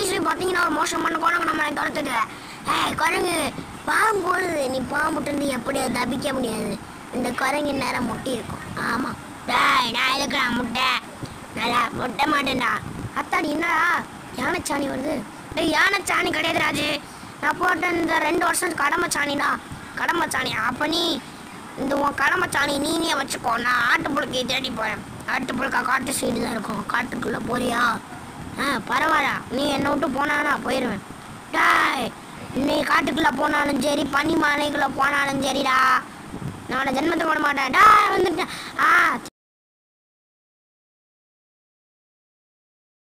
guys பார்த்தீங்கன்னா ஒரு மோசமான குரங்கு நம்மளை துரத்துது ஏய் குரங்கு பாம்பு போடுது நீ பாம்புட்டு இருந்து எப்படி தப்பிக்க முடியாது இந்த குரங்கு நேரம் முட்டி இருக்கும் ஆமா டேய் நான் இருக்கிற முட்டை நல்லா முட்டை மாட்டேன்டா அத்தாடி என்னடா யானைச்சாணி வருது டேய் யானைச்சாணி கிடையாது ராஜு நான் போட்ட இந்த ரெண்டு வருஷம் கடமை சாணிடா கடமை சாணி அப்ப நீ இந்த உன் கடமை சாணி நீனே வச்சுக்கோ நான் ஆட்டுப்புழுக்கையை தேடி போறேன் ஆட்டுப்புழுக்கா காட்டு சைடு தான் இருக்கும் காட்டுக்குள்ள போறியா ஆ பரவாயில்ல நீ என்னை விட்டு போனா நான் போயிடுவேன் டாய் நீ காட்டுக்குள்ள போனாலும் சரி பனி மலைக்குள்ள போனாலும் சரிடா நான் ஜென்மத்தை போட மாட்டேன் டாய் வந்துட்டேன் ஆ